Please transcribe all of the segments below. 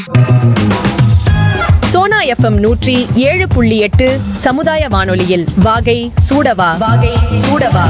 Sona FM நூற்றி ஏழு புள்ளி எட்டு சமுதாய வானொலியில் வாகை சூடவா வாகை சூடவா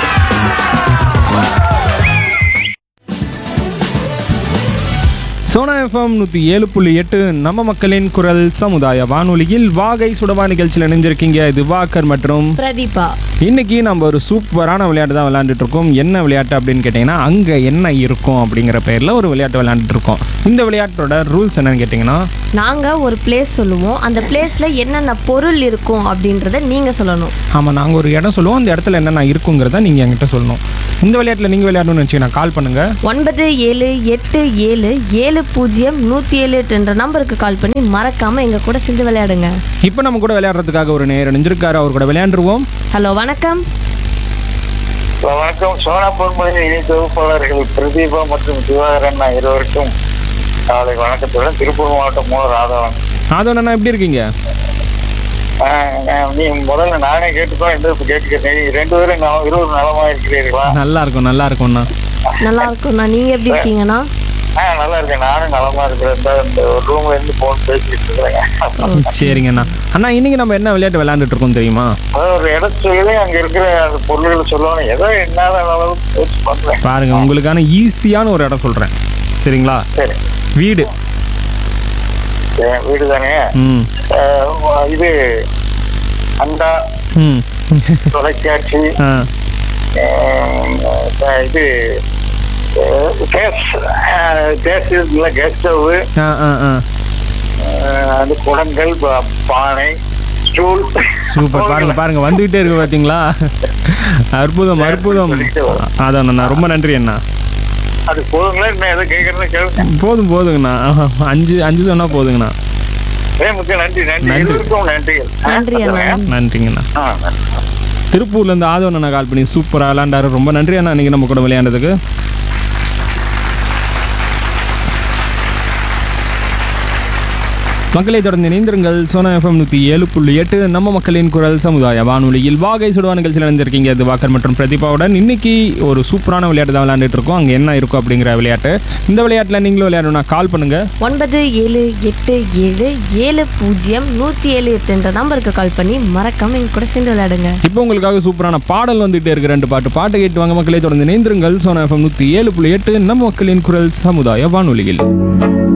சோனா எஃப்எம் நூற்றி ஏழு புள்ளி எட்டு நம்ம மக்களின் குரல் சமுதாய வானொலியில் வாகை சுடவா நிகழ்ச்சியில் இணைஞ்சிருக்கீங்க இது வாக்கர் மற்றும் பிரதீபா இன்னைக்கு நம்ம ஒரு சூப்பரான விளையாட்டு தான் விளையாண்டுட்டு இருக்கோம் என்ன விளையாட்டு அப்படின்னு கேட்டிங்கன்னா அங்கே என்ன இருக்கும் அப்படிங்கிற பேரில் ஒரு விளையாட்டு விளையாண்டுட்டு இருக்கோம் இந்த விளையாட்டோட ரூல்ஸ் என்னன்னு கேட்டிங்கன்னா நாங்கள் ஒரு பிளேஸ் சொல்லுவோம் அந்த பிளேஸில் என்னென்ன பொருள் இருக்கும் அப்படின்றத நீங்கள் சொல்லணும் ஆமாம் நாங்கள் ஒரு இடம் சொல்லுவோம் அந்த இடத்துல என்னென்ன இருக்குங்கிறத நீங்கள் என்கிட்ட சொல்லணும் இந்த விளையாட்டில் நீங்கள் விளையாடணும்னு வச்சுக்கோங்க கால் பண்ணுங்கள் ஒன்பது ஏழு எட்டு ஏழு ஏழு பூஜ்ஜியம் நூற்றி ஏழு எட்டுன்ற நம்பருக்கு கால் பண்ணி மறக்காமல் எங்கள் கூட சேர்ந்து விளையாடுங்க இப்போ நம்ம கூட விளையாடுறதுக்காக ஒரு நேரம் நெஞ்சிருக்காரு அவர் கூட விளையாண்டுருவோம் ஹலோ வணக்கம் வணக்கம் சோனா பொன்மொழி இணை தொகுப்பாளர்கள் பிரதீபா மற்றும் திவாகரன் இருவருக்கும் காலை வணக்கத்துடன் திருப்பூர் மாவட்டம் மூல ராதவன் ஆதவன் அண்ணா எப்படி இருக்கீங்க ஆஹ் நான் நீ முதல்ல நானே கேட்டுக்கோ எந்த இப்ப கேட்டுக்கிறேன் நீங்க ரெண்டு பேரும் நலம் இருவர் நலமா இருக்கிறீர்களா நல்லா இருக்கும் நல்லா இருக்கும்ண்ணா நல்லா இருக்கும்ண்ணா நீங்கள் எப்படி இருக்கீங்கண்ணா ஆஹ் நல்லா இருக்கேன் நானும் நலமா இருக்கிறேன் இந்த இந்த ஒரு ரூம்ல இருந்து போன் பேசிட்டு இருக்கிறேங்க சரிங்கண்ணா அண்ணா இன்னைக்கு நம்ம என்ன விளையாட்டு விளையாண்டுட்டு இருக்கோம் தெரியுமா அதாவது ஒரு இடத்துல அங்க இருக்கிற அந்த பொருள்களை சொல்லணும் ஏதோ என்னால அளவுக்கு முயற்சி பண்றேன் பாருங்க உங்களுக்கான ஈஸியான ஒரு இடம் சொல்றேன் சரிங்களா சரி வீடு என் வீடு தானே ம் ஆஹ் இது அண்டா ம் தொலைக்காட்சி ஆ ஆஹ் இது கேஸ் கேஸ் இருக்குல்ல கேஸ் ஸ்டவ் ஆ ஆ ஆ அது குடங்கள் பா- பானை ஸ்டூல் சூப்பர் பாருங்க பாருங்க வந்துகிட்டே இருக்கு பாத்தீங்களா அற்புதம் அற்புதம் அதான் அண்ணா ரொம்ப நன்றி அண்ணா அது போதுங்களா என்ன எதை கேட்கறதுன்னு கேளுங்க போதும் போதுங்கண்ணா ஆஹா, அஞ்சு அஞ்சு சொன்னா போதுங்கண்ணா ஏ முக்கிய நன்றி நன்றி நன்றி. இருவருக்கும் நன்றிகள் நன்றி அண்ணா நன்றிங்கண்ணா ஆ நன்றி திருப்பூர்ல இருந்து ஆதவன் அண்ணா கால் பண்ணி சூப்பரா விளையாண்டாரு ரொம்ப நன்றி அண்ணா இன்னைக்கு நம்ம கூட விளையாண்டதுக்கு மக்களை தொடர்ந்து இணைந்திருங்கள் சோனா எஃப்எம் நூற்றி ஏழு புள்ளி எட்டு நம்ம மக்களின் குரல் சமுதாய வானொலியில் வாகை சுடுவா நிகழ்ச்சியில் இணைந்திருக்கீங்க இது வாக்கர் மற்றும் பிரதீபாவுடன் இன்னைக்கு ஒரு சூப்பரான விளையாட்டு தான் விளையாண்டுட்டு இருக்கோம் அங்கே என்ன இருக்கும் அப்படிங்கிற விளையாட்டு இந்த விளையாட்டில் நீங்களும் விளையாடணும்னா கால் பண்ணுங்க ஒன்பது ஏழு எட்டு ஏழு ஏழு பூஜ்ஜியம் நூற்றி ஏழு எட்டுன்ற நம்பருக்கு கால் பண்ணி மறக்காமல் எங்கள் கூட சேர்ந்து விளையாடுங்க இப்போ உங்களுக்காக சூப்பரான பாடல் வந்துகிட்டே இருக்கு ரெண்டு பாட்டு பாட்டு கேட்டு வாங்க மக்களை தொடர்ந்து இணைந்திருங்கள் சோனா எஃப்எம் நூற்றி ஏழு புள்ளி எட்டு நம்ம மக்களின் குரல் சமுதாய வானொலியில்